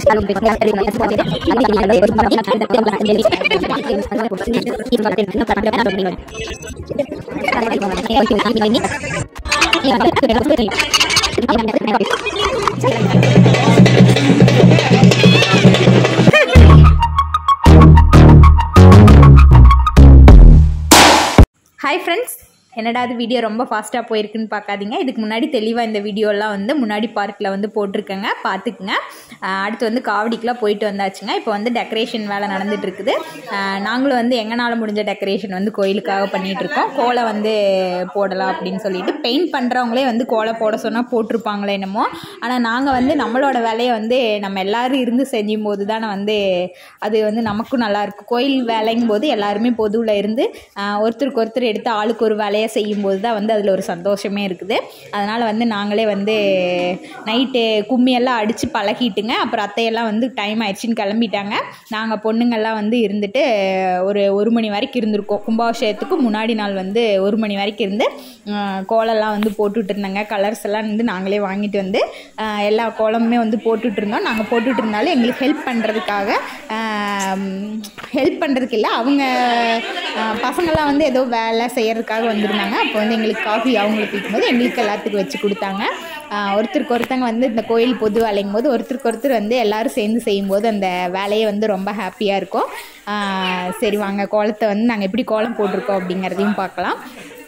Hi friends என்னடா அது video ரொம்ப ஃபாஸ்ட்டாக போயிருக்குன்னு பார்க்காதீங்க இதுக்கு முன்னாடி தெளிவாக இந்த வீடியோலாம் வந்து முன்னாடி பார்க்கில் வந்து போட்டிருக்கேங்க பார்த்துக்குங்க ஆஹ் அடுத்து வந்து காவடிக்கெலாம் போயிட்டு வந்தாச்சுங்க இப்போ வந்து டெக்கரேஷன் வேலை நடந்துட்டு இருக்குது ஆஹ் நாங்களும் வந்து எங்களால் முடிஞ்ச டெக்கரேஷன் வந்து கோயிலுக்காக பண்ணிட்டு இருக்கோம் கோலை வந்து போடலாம் அப்படின்னு சொல்லிட்டு பெயிண்ட் பண்ணுறவங்களே வந்து கோலை போட சொன்னால் போட்டிருப்பாங்களே என்னமோ ஆனால் நாங்கள் வந்து நம்மளோட வேலையை வந்து நம்ம எல்லாரும் இருந்து செஞ்சும் போது தானே வந்து அது வந்து நமக்கும் நல்லா இருக்கும் கோயில் வேலைங்கும் போது எல்லாருமே பொதுவில் இருந்து ஆஹ் ஒருத்தருக்கு ஒருத்தர் எடுத்து ஆளுக்கு ஒரு வேலையை செய்யும்போது தான் வந்து அதில் ஒரு சந்தோஷமே இருக்குது அதனால் வந்து நாங்களே வந்து நைட்டு கும்மியெல்லாம் அடித்து பழகிட்டுங்க அப்புறம் அத்தையெல்லாம் வந்து டைம் ஆயிடுச்சுன்னு கிளம்பிட்டாங்க நாங்கள் பொண்ணுங்கள்லாம் வந்து இருந்துட்டு ஒரு ஒரு மணி வரைக்கும் இருந்திருக்கோம் கும்பாபிஷேகத்துக்கு முன்னாடி நாள் வந்து ஒரு மணி வரைக்கும் இருந்து ஆஹ் கோலம்லாம் வந்து போட்டுட்டு இருந்தாங்க கலர்ஸ் எல்லாம் வந்து நாங்களே வாங்கிட்டு வந்து ஆஹ் எல்லா கோலமுமே வந்து போட்டுட்டு இருந்தோம் நாங்கள் போட்டுட்டு இருந்தாலும் எங்களுக்கு ஹெல்ப் பண்ணுறதுக்காக ஹெல்ப் பண்ணுறதுக்கு இல்லை அவங்க ஆஹ் பசங்களாம் வந்து ஏதோ வேலை செய்யறதுக்காக வந்திருந்தாங்க அப்போ வந்து எங்களுக்கு காஃபி அவங்களுக்கு குடிக்கும்போது எங்களுக்கு எல்லாத்துக்கும் வச்சு கொடுத்தாங்க ஆஹ் ஒருத்தருக்கு ஒருத்தங்க வந்து இந்த கோயில் பொது வேலைங்கும் போது ஒருத்தருக்கு ஒருத்தர் வந்து எல்லாரும் சேர்ந்து செய்யும்போது அந்த வேலையே வந்து ரொம்ப ஹாப்பியாக இருக்கும் ஆஹ் சரி வாங்க கோலத்தை வந்து நாங்கள் எப்படி கோலம் போட்டிருக்கோம் அப்படிங்கிறதையும் பார்க்கலாம்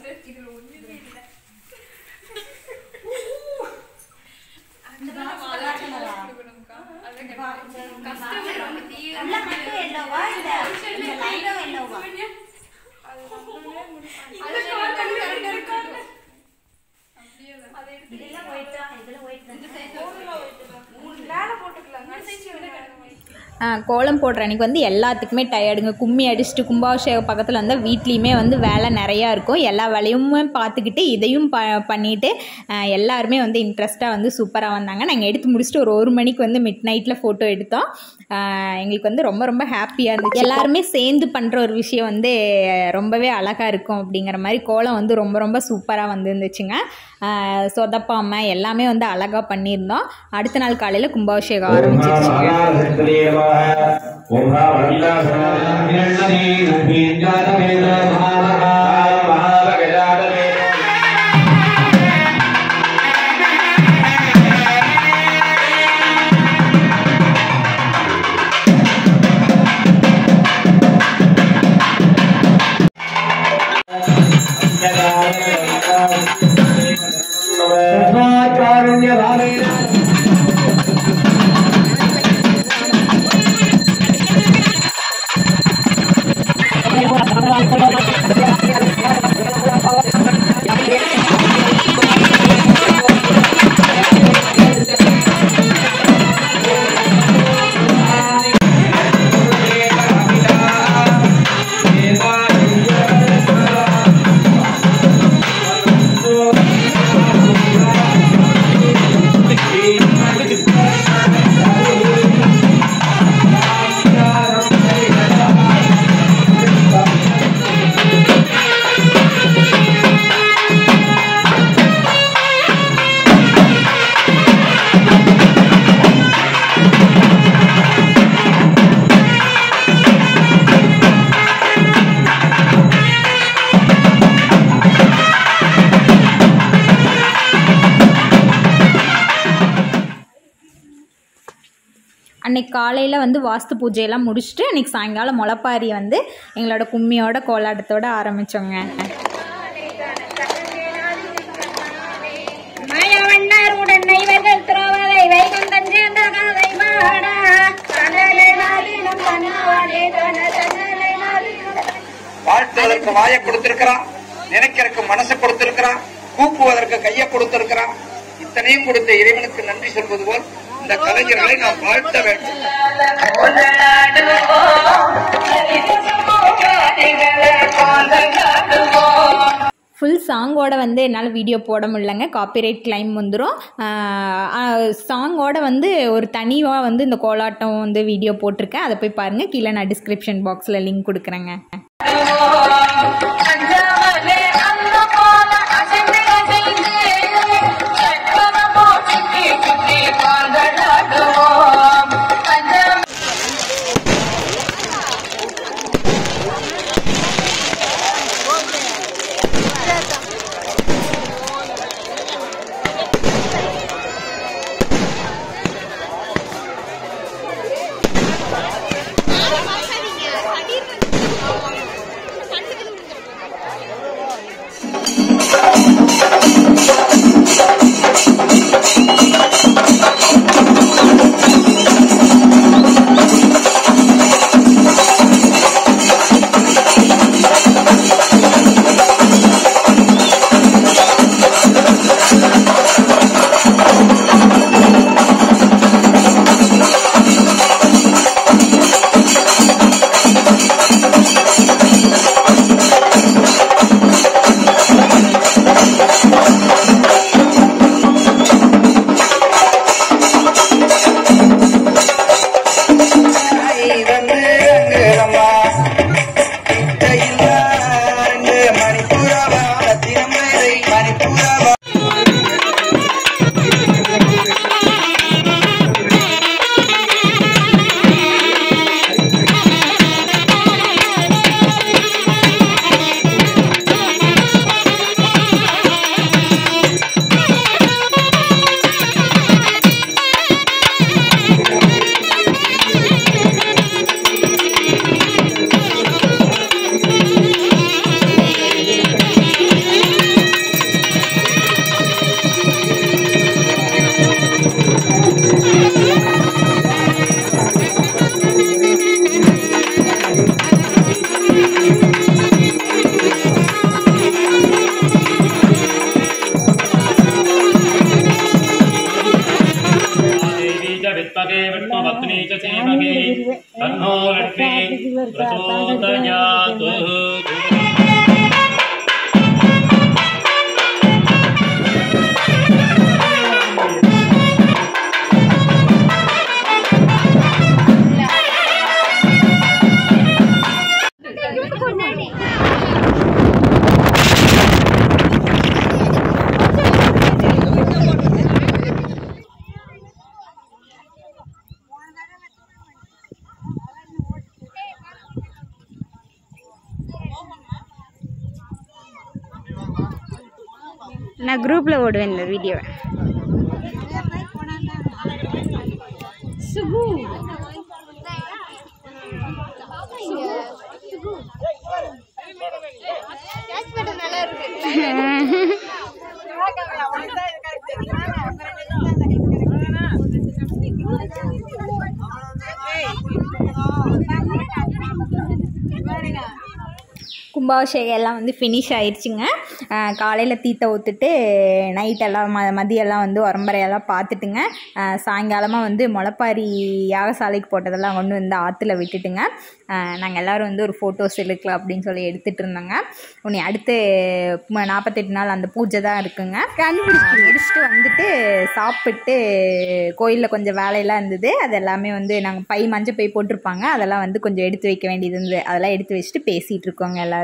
ஆ, கோலம் போடுற அன்றைக்கி வந்து எல்லாத்துக்குமே டயர்டுங்க கும்மி அடிச்சுட்டு கும்பாபிஷேக பக்கத்தில் வந்தால் வீட்லேயுமே வந்து வேலை நிறையா இருக்கும் எல்லா வேலையுமே பார்த்துக்கிட்டு இதையும் ப பண்ணிட்டு ஆ, எல்லாருமே வந்து இன்ட்ரெஸ்ட்டாக வந்து சூப்பராக வந்தாங்க நாங்கள் எடுத்து முடிச்சுட்டு ஒரு ஒரு மணிக்கு வந்து மிட் நைட்டில் ஃபோட்டோ எடுத்தோம் ஆ, எங்களுக்கு வந்து ரொம்ப ரொம்ப ஹாப்பியாக இருந்துச்சு எல்லாருமே சேர்ந்து பண்ணுற ஒரு விஷயம் வந்து ரொம்பவே அழகாக இருக்கும் அப்படிங்கிற மாதிரி கோலம் வந்து ரொம்ப ரொம்ப சூப்பராக வந்து இருந்துச்சுங்க ஆ, சொதப்பாமல் எல்லாமே வந்து அழகாக பண்ணியிருந்தோம் அடுத்த நாள் காலையில் கும்பாபிஷேகம் ஆரம்பிச்சிருச்சுங்க அன்னைக்கு காலையில் வந்து வாஸ்து பூஜையெல்லாம் முடிச்சுட்டு அன்னைக்கு சாயங்காலம் முளைப்பாரி வந்து எங்களோட கும்மியோட கோலாட்டத்தோட ஆரம்பித்தோங்க மாயவண்ணார் உடன் இவர்கள் துறவதை வைகுந்தன் சேர்ந்த கதை பாடா தன்னலை நாடினும் தன்னாலே தன தன்னலை நாடினும் வாழ்த்துவதற்கு வாயை கொடுத்திருக்கிறான் நினைக்கிறதுக்கு மனசை கொடுத்திருக்கிறான் கூப்புவதற்கு கையை கொடுத்திருக்கிறான் இத்தனையும் கொடுத்த இறைவனுக்கு நன்றி சொல்வது போல் இந்த கலைஞர்களை நாம் வாழ்த்த வேண்டும் ஃபுல் சாங்கோட வந்து என்னால் வீடியோ போட முடியலங்க காப்பிரைட் கிளைம் வந்துடும் சாங்கோட வந்து ஒரு தனியாக வந்து இந்த கோலாட்டம் வந்து வீடியோ போட்டிருக்கேன் அதை போய் பாருங்கள் கீழே நான் டிஸ்கிரிப்ஷன் பாக்ஸில் லிங்க் கொடுக்குறேங்க நான் குரூப்பில் ஓடுவேன் இந்த வீடியோவை கும்பாபிஷேகம் எல்லாம் வந்து ஃபினிஷ் ஆயிடுச்சுங்க காலையில் தீத்த ஊற்றுட்டு நைட்டெல்லாம் ம மதியெல்லாம் வந்து உரம்பரையெல்லாம் பார்த்துட்டுங்க சாயங்காலமாக வந்து முளைப்பாரி யாகசாலைக்கு போட்டதெல்லாம் கொண்டு வந்து ஆற்றுல விட்டுட்டுங்க நாங்கள் எல்லோரும் வந்து ஒரு ஃபோட்டோஸ் எடுக்கலாம் அப்படின்னு சொல்லி எடுத்துகிட்டு இருந்தோங்க உன்னை அடுத்து ம- நாற்பத்தெட்டு நாள் அந்த பூஜை தான் இருக்குங்க முடிச்சுட்டு வந்துட்டு சாப்பிட்டு கோயிலில் கொஞ்சம் வேலையெல்லாம் இருந்தது அது எல்லாமே வந்து நாங்கள் பை மஞ்சள் பை போட்டிருப்பாங்க அதெல்லாம் வந்து கொஞ்சம் எடுத்து வைக்க வேண்டியது இருந்தது அதெல்லாம் எடுத்து வச்சுட்டு பேசிகிட்டு இருக்கோங்க எல்லாரும்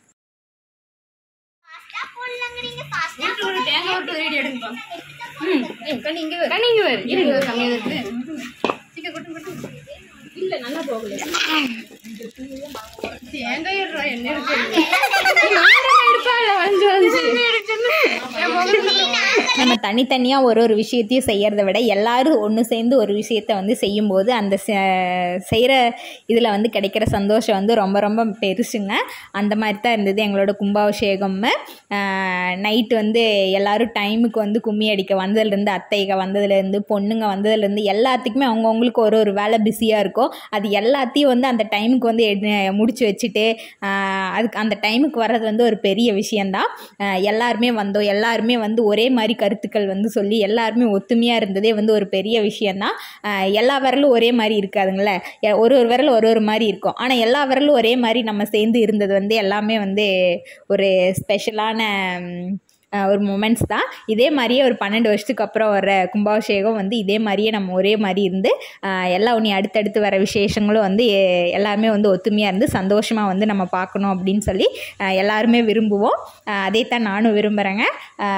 நம்ம தனித்தனியாக ஒரு ஒரு விஷயத்தையும் செய்கிறத விட எல்லாரும் ஒன்று சேர்ந்து ஒரு விஷயத்த வந்து செய்யும்போது அந்த செய்கிற இதில் வந்து கிடைக்கிற சந்தோஷம் வந்து ரொம்ப ரொம்ப பெருசுங்க அந்த மாதிரி தான் இருந்தது எங்களோட கும்பாபிஷேகம் நைட்டு வந்து எல்லாரும் டைமுக்கு வந்து கும்மி அடிக்க வந்ததுலேருந்து அத்தைக வந்ததுலேருந்து பொண்ணுங்க வந்ததுலேருந்து எல்லாத்துக்குமே அவங்கவுங்களுக்கு ஒரு ஒரு வேலை பிஸியாக இருக்கும் அது எல்லாத்தையும் வந்து அந்த டைமுக்கு வந்து எடு- முடிச்சு வச்சுட்டு ஆஹ் அதுக்கு அந்த டைமுக்கு வர்றது வந்து ஒரு பெரிய விஷயந்தான் ஆஹ் எல்லாருமே வந்தோம் எல்லாருமே வந்து ஒரே மாதிரி கருத்துக்கள் வந்து சொல்லி எல்லாருமே ஒத்துமையாக இருந்ததே வந்து ஒரு பெரிய விஷயந்தான் ஆஹ் எல்லா விரலும் ஒரே மாதிரி இருக்காதுங்களே எ- ஒரு ஒரு விரல் ஒரு ஒரு மாதிரி இருக்கும் ஆனால் எல்லா விரலும் ஒரே மாதிரி நம்ம சேர்ந்து இருந்தது வந்து எல்லாமே வந்து ஒரு ஸ்பெஷலான ம், ஆஹ் ஒரு மூமெண்ட்ஸ் தான் இதே மாதிரியே ஒரு பன்னெண்டு வருஷத்துக்கு அப்புறம் வர கும்பாபிஷேகம் வந்து இதே மாதிரியே நம்ம ஒரே மாதிரி இருந்து ஆஹ் எல்லா உனி அடுத்தடுத்து வர விசேஷங்களும் வந்து எ- எல்லாருமே வந்து ஒத்துமையாக இருந்து சந்தோஷமாக வந்து நம்ம பார்க்கணும் அப்படின்னு சொல்லி ஆஹ் எல்லாருமே விரும்புவோம் ஆஹ் அதே தான் நானும் விரும்புகிறேங்க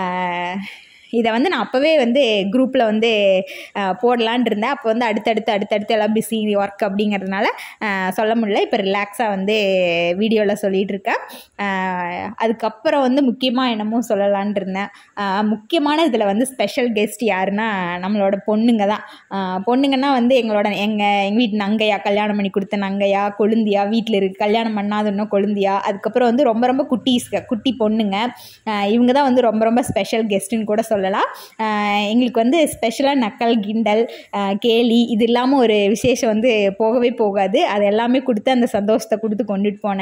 இதை வந்து நான் அப்போவே வந்து குரூப்பில் வந்து ஆஹ் போடலான்னு இருந்தேன் அப்போ வந்து அடுத்தடுத்து அடுத்தடுத்து எல்லாம் பிஸி ஒர்க் அப்படிங்கிறதுனால ஆஹ் சொல்ல முடியல இப்போ ரிலாக்ஸாக வந்து வீடியோவில் சொல்லிகிட்டு இருக்கேன் ஆஹ் அதுக்கப்புறம் வந்து முக்கியமாக என்னமோ சொல்லலான் இருந்தேன் ஆஹ் முக்கியமான இதில் வந்து ஸ்பெஷல் கெஸ்ட் யாருன்னா நம்மளோட பொண்ணுங்க தான் ஆஹ் பொண்ணுங்கன்னா வந்து எங்களோட எங்கள் எங்கள் வீட்டு நங்கையா கல்யாணம் பண்ணி கொடுத்த நங்கையா கொழுந்தியா வீட்டில் இருக்கு கல்யாணம் பண்ணாத இன்னும் கொழுந்தியா அதுக்கப்புறம் வந்து ரொம்ப ரொம்ப குட்டீஸ்க குட்டி பொண்ணுங்க ஆஹ் இவங்க தான் வந்து ரொம்ப ரொம்ப ஸ்பெஷல் கெஸ்ட்டுன்னு கூட சொல்லலாம் ஆஹ் எங்களுக்கு வந்து ஸ்பெஷலாக நக்கல் கிண்டல் ஆஹ் கேலி இது இல்லாமல் ஒரு விசேஷம் வந்து போகவே போகாது அது எல்லாமே கொடுத்து அந்த சந்தோஷத்தை கொடுத்து கொண்டுட்டு போன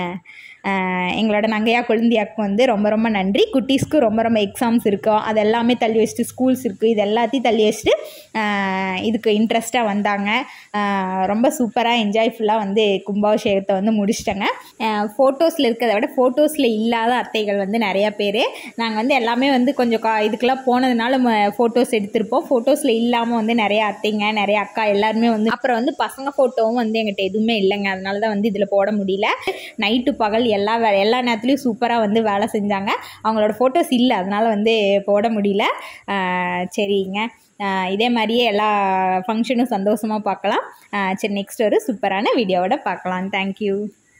ஆஹ் எங்களோட நங்கையா கொழுந்தியாக்கு வந்து ரொம்ப ரொம்ப நன்றி குட்டீஸ்க்கு ரொம்ப ரொம்ப எக்ஸாம்ஸ் இருக்கும் அது எல்லாமே தள்ளி வச்சுட்டு ஸ்கூல்ஸ் இருக்குது இது எல்லாத்தையும் தள்ளி வச்சுட்டு ஆஹ் இதுக்கு இன்ட்ரெஸ்ட்டாக வந்தாங்க ஆஹ் ரொம்ப சூப்பராக என்ஜாய்ஃபுல்லாக வந்து கும்பாபிஷேகத்தை வந்து முடிச்சிட்டேங்க ஃபோட்டோஸில் இருக்கிறத விட ஃபோட்டோஸில் இல்லாத அத்தைகள் வந்து நிறையா பேர் நாங்கள் வந்து எல்லாமே வந்து கொஞ்சம் கா இதுக்கெல்லாம் போனதுனால ஃபோட்டோஸ் எடுத்திருப்போம் ஃபோட்டோஸில் இல்லாமல் வந்து நிறைய அத்தைங்க நிறைய அக்கா எல்லாருமே வந்து அப்புறம் வந்து பசங்க ஃபோட்டோவும் வந்து எங்கிட்ட எதுவுமே இல்லைங்க அதனால தான் வந்து இதில் போட முடியல நைட்டு பகல் எல்லா வே எல்லா நேரத்துலையும் சூப்பராக வந்து வேலை செஞ்சாங்க அவங்களோட ஃபோட்டோஸ் இல்லை அதனால் வந்து போட முடியல ஆஹ் சரிங்க ஆஹ் இதே மாதிரியே எல்லா ஃபங்க்ஷனும் சந்தோஷமாக பார்க்கலாம் ஆஹ் சரி நெக்ஸ்ட் ஒரு சூப்பரான வீடியோவோட பார்க்கலாம் தேங்க்யூ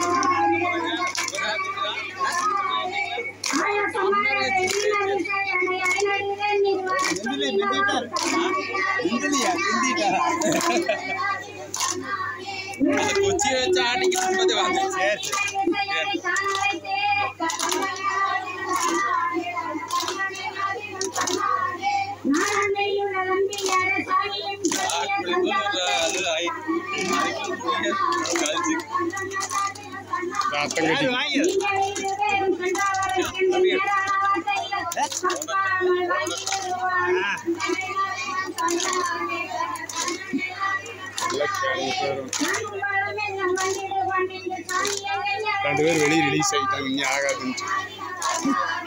കൊച്ചി വെച്ച് ആട്ടിക്ക് മുമ്പത് വന്നു അത് ആയി കളിച്ച് വാങ്ങിയത് ரெண்டு பேர் வெளியே ரிலீஸ் ஆகிட்டாங்க இங்கே ஆகாதுன்னு சொல்லி.